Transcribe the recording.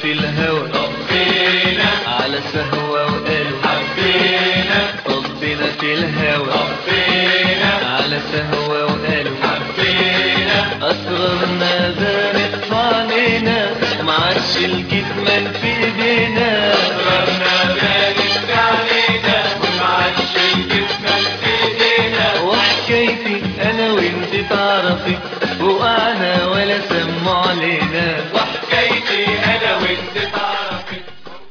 في الهوى طبينا على سهوة وقالوا حبينا طبنا في الهوى طبينا على سهوة وقالوا حبينا أسرارنا بانت في علينا معادش الكتمان في ايدينا أسرارنا بانت علينا ومعادش الجسم في ايدينا وحكايتي انا وانت تعرفي وقعنا ولا سموا علينا